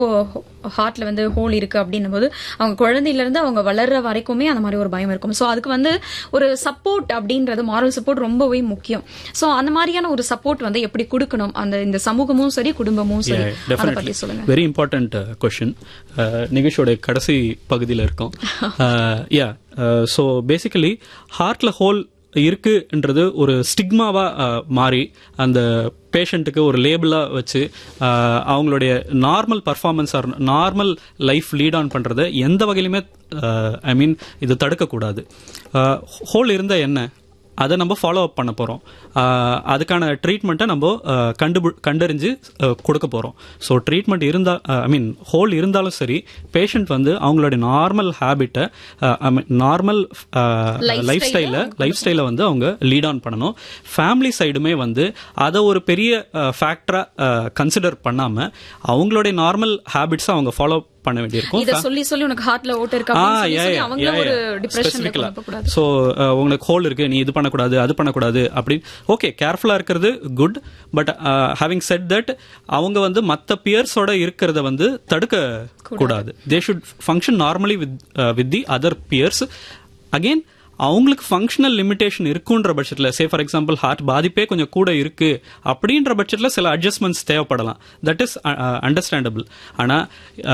ஹார்ட்ல வந்து ஹோல் இருக்கு அப்படின்னும் போது அவங்க குழந்தையில இருந்து அவங்க வளர்ற வரைக்குமே அந்த மாதிரி ஒரு பயம் இருக்கும் சோ அதுக்கு வந்து ஒரு சப்போர்ட் அப்படின்றது மாரல் சப்போர்ட் ரொம்பவே முக்கியம் சோ அந்த மாதிரியான ஒரு சப்போர்ட் வந்து எப்படி கொடுக்கணும் அந்த இந்த சமூகமும் சரி குடும்பமும் சரி அதை பத்தி சொல்லுங்க வெரி இம்பார்ட்டன்ட் கொஷின் நிகழ்ச்சியோட கடைசி பகுதியில் இருக்கோம் யா ஸோ பேசிக்கலி ஹார்ட்ல ஹோல் இருக்குன்றது ஒரு ஸ்டிக்மாவா மாறி அந்த பேஷண்ட்டுக்கு ஒரு லேபிளாக வச்சு அவங்களுடைய normal performance or normal life lead on பண்ணுறதை எந்த வகையிலுமே ஐ மீன் இது தடுக்கக்கூடாது ஹோல் இருந்தால் என்ன அதை நம்ம ஃபாலோ அப் பண்ண போகிறோம் அதுக்கான ட்ரீட்மெண்ட்டை நம்ம கண்டு கண்டறிஞ்சு கொடுக்க போகிறோம் ஸோ ட்ரீட்மெண்ட் இருந்தால் ஐ மீன் ஹோல் இருந்தாலும் சரி பேஷண்ட் வந்து அவங்களுடைய நார்மல் ஹேபிட்டை ஐ மீன் நார்மல் லைஃப் ஸ்டைலை லைஃப் ஸ்டைலை வந்து அவங்க லீட் ஆன் பண்ணணும் ஃபேமிலி சைடுமே வந்து அதை ஒரு பெரிய ஃபேக்டராக கன்சிடர் பண்ணாமல் அவங்களுடைய நார்மல் ஹேபிட்ஸை அவங்க ஃபாலோ பண்ண வேண்டியிருக்கும் இத சொல்லி சொல்லி உனக்கு ஹார்ட்ல ஓட்ட இருக்கு அப்படின்னு சொல்லி அவங்க ஒரு டிப்ரெஷன்ல கொண்டு கூடாது சோ உங்களுக்கு ஹோல் இருக்கு நீ இது பண்ணக்கூடாது அது பண்ணக்கூடாது அப்படி ஓகே கேர்ஃபுல்லா இருக்கிறது good but having said that அவங்க வந்து மத்த பியர்ஸோட இருக்கிறத வந்து தடுக்க கூடாது they should function normally with with the other peers again அவங்களுக்கு ஃபங்க்ஷனல் லிமிடேஷன் இருக்குன்ற பட்சத்தில் சே ஃபார் எக்ஸாம்பிள் ஹார்ட் பாதிப்பே கொஞ்சம் கூட இருக்கு அப்படின்ற பட்சத்தில் சில அட்ஜஸ்ட்மெண்ட்ஸ் தேவைப்படலாம் தட் இஸ் அண்டர்ஸ்டாண்டபிள் ஆனால்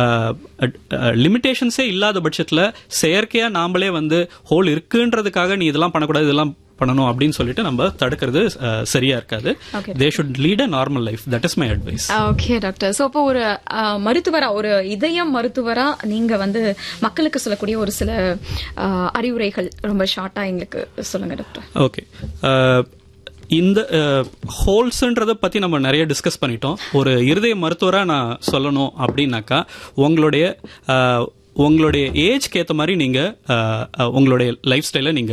லிமிடேஷன்ஸே இல்லாத பட்சத்தில் செயற்கையாக நாமளே வந்து ஹோல் இருக்குன்றதுக்காக நீ இதெல்லாம் பண்ணக்கூடாது இதெல்லாம் பண்ணணும் அப்படின்னு சொல்லிட்டு நம்ம தடுக்கிறது சரியா இருக்காது they should lead a normal life that is my advice okay doctor so அப்போ ஒரு மருத்துவரா ஒரு இதயம் மருத்துவரா நீங்க வந்து மக்களுக்கு சொல்லக்கூடிய ஒரு சில அறிவுரைகள் ரொம்ப ஷார்ட்டா எங்களுக்கு சொல்லுங்க டாக்டர் ஓகே இந்த ஹோல்ஸ்ன்றத பத்தி நம்ம நிறைய டிஸ்கஸ் பண்ணிட்டோம் ஒரு இருதய மருத்துவரா நான் சொல்லணும் அப்படின்னாக்கா உங்களுடைய உங்களுடைய ஏஜ்க்கு ஏற்ற மாதிரி நீங்க உங்களுடைய லைஃப் ஸ்டைலை நீங்க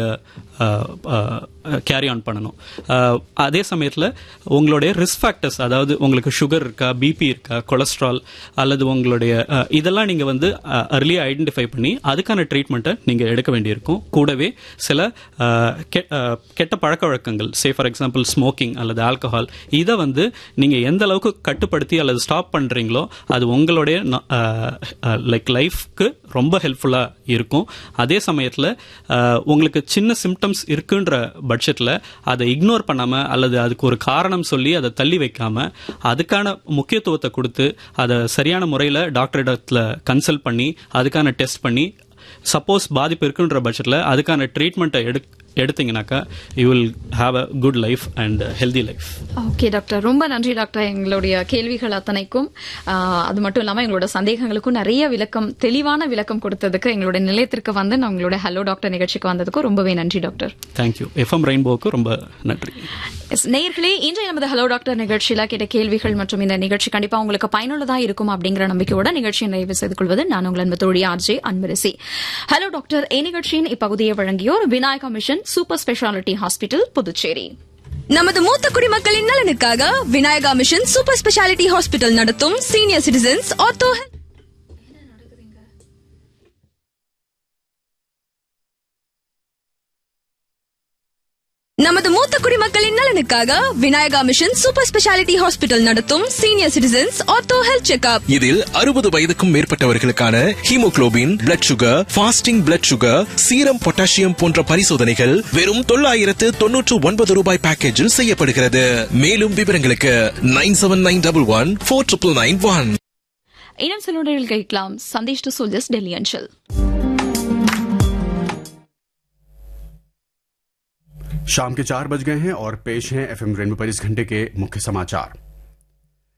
கேரி ஆன் பண்ணணும் அதே சமயத்தில் உங்களுடைய ரிஸ்க் ஃபேக்டர்ஸ் அதாவது உங்களுக்கு சுகர் இருக்கா பிபி இருக்கா கொலஸ்ட்ரால் அல்லது உங்களுடைய இதெல்லாம் நீங்கள் வந்து அர்லியாக ஐடென்டிஃபை பண்ணி அதுக்கான ட்ரீட்மெண்ட்டை நீங்கள் எடுக்க வேண்டியிருக்கும் கூடவே சில கெட்ட பழக்க வழக்கங்கள் சே ஃபார் எக்ஸாம்பிள் ஸ்மோக்கிங் அல்லது ஆல்கஹால் இதை வந்து நீங்கள் எந்த அளவுக்கு கட்டுப்படுத்தி அல்லது ஸ்டாப் பண்ணுறீங்களோ அது உங்களுடைய லைக் லைஃப்க்கு ரொம்ப ஹெல்ப்ஃபுல்லாக இருக்கும் அதே சமயத்தில் உங்களுக்கு சின்ன சிம்டம்ஸ் இருக்குன்ற பட்சத்தில் அதை இக்னோர் பண்ணாமல் அல்லது அதுக்கு ஒரு காரணம் சொல்லி அதை தள்ளி வைக்காம அதுக்கான முக்கியத்துவத்தை கொடுத்து அதை சரியான முறையில் டாக்டர் இடத்துல கன்சல்ட் பண்ணி அதுக்கான டெஸ்ட் பண்ணி சப்போஸ் பாதிப்பு இருக்குன்ற பட்சத்தில் அதுக்கான ட்ரீட்மெண்ட்டை எடு எடுத்தீங்கன்னாக்கா you will have a good life and healthy life okay doctor ரொம்ப நன்றி டாக்டர் எங்களுடைய கேள்விகள் அத்தனைக்கும் அது மட்டும் இல்லாமல் எங்களோட சந்தேகங்களுக்கும் நிறைய விளக்கம் தெளிவான விளக்கம் கொடுத்ததுக்கு எங்களுடைய நிலையத்திற்கு வந்து உங்களோட ஹலோ டாக்டர் நிகழ்ச்சிக்கு வந்ததுக்கும் ரொம்பவே நன்றி டாக்டர் தேங்க்யூ எஃப்எம் ரெயின்போக்கு ரொம்ப நன்றி நேயர்களே இன்றைய நமது ஹலோ டாக்டர் நிகழ்ச்சியில கேட்ட கேள்விகள் மற்றும் இந்த நிகழ்ச்சி கண்டிப்பா உங்களுக்கு பயனுள்ளதா இருக்கும் அப்படிங்கிற நம்பிக்கையோட நிகழ்ச்சியை நிறைவு செய்து கொள்வது நான் உங்கள் அன்பு தோழி ஆர்ஜே அன்பரசி ஹலோ டாக்டர் இந்நிகழ்ச்சியின் இப்பகுதியை வழங்கியோர் Vinayaka mission super speciality hospital Puducherry நமது மூத்த குடிமக்களின் நலனுக்காக Vinayaka mission super speciality hospital நடத்தும் சீனியர் சிட்டிசன்ஸ் ஆர்த்தோ நமது மூத்த குடிமக்களின் நலனுக்காக Vinayaka mission super speciality hospital நடத்தும் senior citizens ortho health checkup இதில் அறுபது வயதுக்கும் மேற்பட்டவர்களுக்கான haemoglobin blood sugar fasting blood sugar serum potassium போன்ற பரிசோதனைகள் வெறும் தொள்ளாயிரத்து தொன்னூற்று ஒன்பது ரூபாய் பேக்கேஜில் செய்யப்படுகிறது மேலும் விவரங்களுக்கு nine seven nine double one four triple nine one இனம் செல்லுடரில் கேட்கலாம் சந்தேஷ் டு சோல்ஜர்ஸ் டெல்லி அஞ்சல் शाम के चार बज गए हैं और पेश हैं एफएम रेनबो पर इस घंटे के मुख्य समाचार